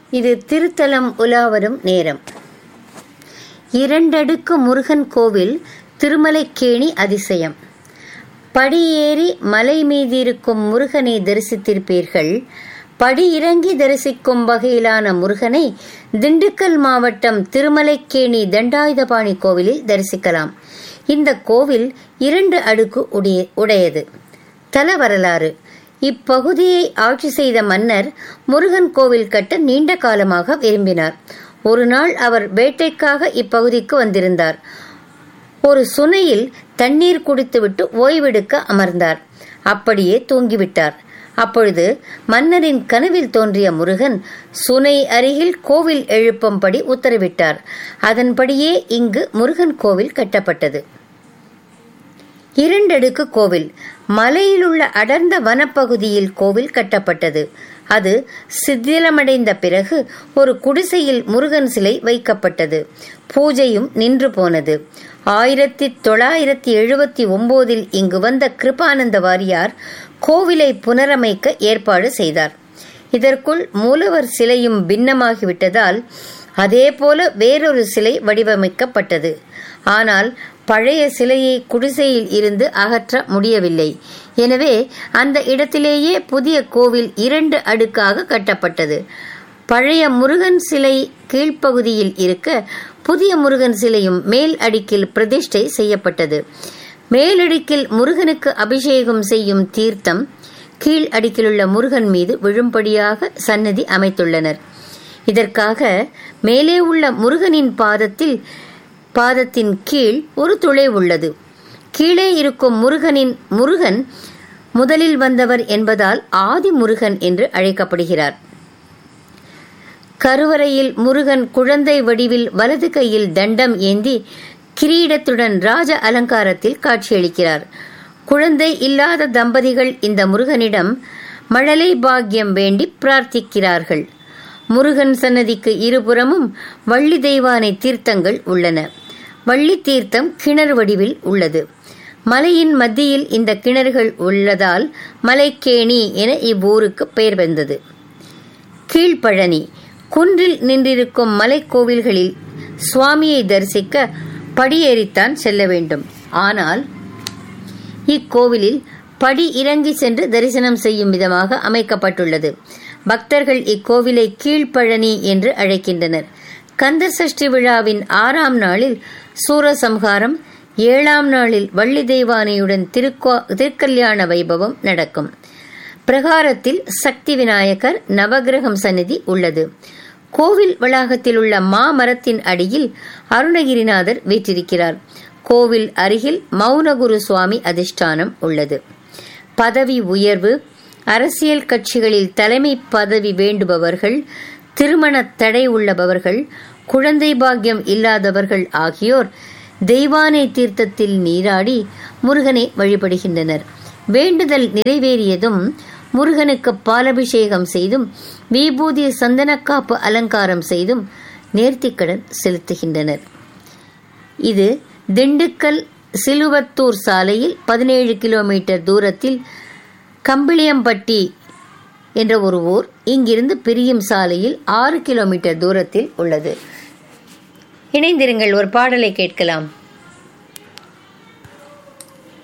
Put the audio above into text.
இது திருத்தலம் உலாவரும் நேரம் இரண்டடுக்கு முருகன் கோவில் திருமலைக்கேணி அதிசயம் படியேறி மலை மீதிருக்கும் முருகனை தரிசித்திருப்பீர்கள் படி இறங்கி தரிசிக்கும் வகையிலான முருகனை திண்டுக்கல் மாவட்டம் திருமலைக்கேணி தண்டாயுதபாணி கோவிலில் தரிசிக்கலாம் இந்த கோவில் இரண்டு அடுக்கு உடைய உடையது தல வரலாறு இப்பகுதியை ஆட்சி செய்த மன்னர் முருகன் கோவில் கட்ட நீண்ட காலமாக விரும்பினார் ஒரு நாள் அவர் வேட்டைக்காக இப்பகுதிக்கு வந்திருந்தார் ஒரு சுனையில் தண்ணீர் குடித்துவிட்டு ஓய்வெடுக்க அமர்ந்தார் அப்படியே தூங்கிவிட்டார் அப்பொழுது மன்னரின் கனவில் தோன்றிய முருகன் சுனை அருகில் கோவில் எழுப்பும்படி உத்தரவிட்டார் அதன்படியே இங்கு முருகன் கோவில் கட்டப்பட்டது இரண்டடுக்கு கோவில் மலையிலுள்ள அடர்ந்த வனப்பகுதியில் கோவில் கட்டப்பட்டது அது சிதிலமடைந்த பிறகு ஒரு குடிசையில் முருகன் சிலை வைக்கப்பட்டது பூஜையும் நின்று போனது ஆயிரத்தி தொள்ளாயிரத்தி எழுபத்தி ஒன்பதில் இங்கு வந்த கிருபானந்த வாரியார் கோவிலை புனரமைக்க ஏற்பாடு செய்தார் இதற்குள் மூலவர் சிலையும் பின்னமாகிவிட்டதால் அதேபோல வேறொரு சிலை வடிவமைக்கப்பட்டது ஆனால் பழைய சிலையை குடிசையில் இருந்து அகற்ற முடியவில்லை எனவே அந்த இடத்திலேயே புதிய கோவில் இரண்டு அடுக்காக கட்டப்பட்டது பழைய முருகன் சிலை கீழ்ப்பகுதியில் இருக்க புதிய முருகன் சிலையும் மேல் அடுக்கில் பிரதிஷ்டை செய்யப்பட்டது மேலடுக்கில் முருகனுக்கு அபிஷேகம் செய்யும் தீர்த்தம் கீழ் அடுக்கிலுள்ள முருகன் மீது விழும்படியாக சன்னதி அமைத்துள்ளனர் இதற்காக மேலே உள்ள முருகனின் பாதத்தில் பாதத்தின் கீழ் ஒரு துளை உள்ளது கீழே இருக்கும் முருகனின் முருகன் முதலில் வந்தவர் என்பதால் ஆதி முருகன் என்று அழைக்கப்படுகிறார் கருவறையில் முருகன் குழந்தை வடிவில் வலது கையில் தண்டம் ஏந்தி கிரீடத்துடன் ராஜ அலங்காரத்தில் காட்சியளிக்கிறார் குழந்தை இல்லாத தம்பதிகள் இந்த முருகனிடம் மழலை பாக்கியம் வேண்டி பிரார்த்திக்கிறார்கள் முருகன் சன்னதிக்கு இருபுறமும் வள்ளி தெய்வானை தீர்த்தங்கள் உள்ளன வள்ளி தீர்த்தம் கிணறு வடிவில் உள்ளது மலையின் மத்தியில் இந்த கிணறுகள் உள்ளதால் மலைக்கேணி என இவ்வூருக்கு பெயர் வந்தது கீழ்ப்பழனி குன்றில் நின்றிருக்கும் மலைக்கோவில்களில் சுவாமியை தரிசிக்க படியேறித்தான் செல்ல வேண்டும் ஆனால் இக்கோவிலில் படி இறங்கி சென்று தரிசனம் செய்யும் விதமாக அமைக்கப்பட்டுள்ளது பக்தர்கள் இக்கோவிலை கீழ்ப்பழனி என்று அழைக்கின்றனர் கந்தர் சஷ்டி விழாவின் ஆறாம் நாளில் சூரசம்ஹாரம் ஏழாம் நாளில் வள்ளி தெய்வானையுடன் திருக்கோ திருக்கல்யாண வைபவம் நடக்கும் பிரகாரத்தில் சக்தி விநாயகர் நவகிரகம் சந்நிதி உள்ளது கோவில் வளாகத்தில் உள்ள மாமரத்தின் அடியில் அருணகிரிநாதர் வீற்றிருக்கிறார் கோவில் அருகில் மௌனகுரு சுவாமி அதிஷ்டானம் உள்ளது பதவி உயர்வு அரசியல் கட்சிகளில் தலைமை பதவி வேண்டுபவர்கள் திருமண தடை உள்ளபவர்கள் குழந்தை பாக்கியம் இல்லாதவர்கள் ஆகியோர் தெய்வானை தீர்த்தத்தில் நீராடி முருகனை வழிபடுகின்றனர் வேண்டுதல் நிறைவேறியதும் முருகனுக்கு பாலபிஷேகம் செய்தும் விபூதி சந்தனக்காப்பு அலங்காரம் செய்தும் நேர்த்திக்கடன் செலுத்துகின்றனர் இது திண்டுக்கல் சிலுவத்தூர் சாலையில் பதினேழு கிலோமீட்டர் தூரத்தில் கம்பிளியம்பட்டி என்ற ஒரு ஊர் இங்கிருந்து பிரியும் சாலையில் ஆறு கிலோமீட்டர் தூரத்தில் உள்ளது இணைந்திருங்கள் ஒரு பாடலை கேட்கலாம்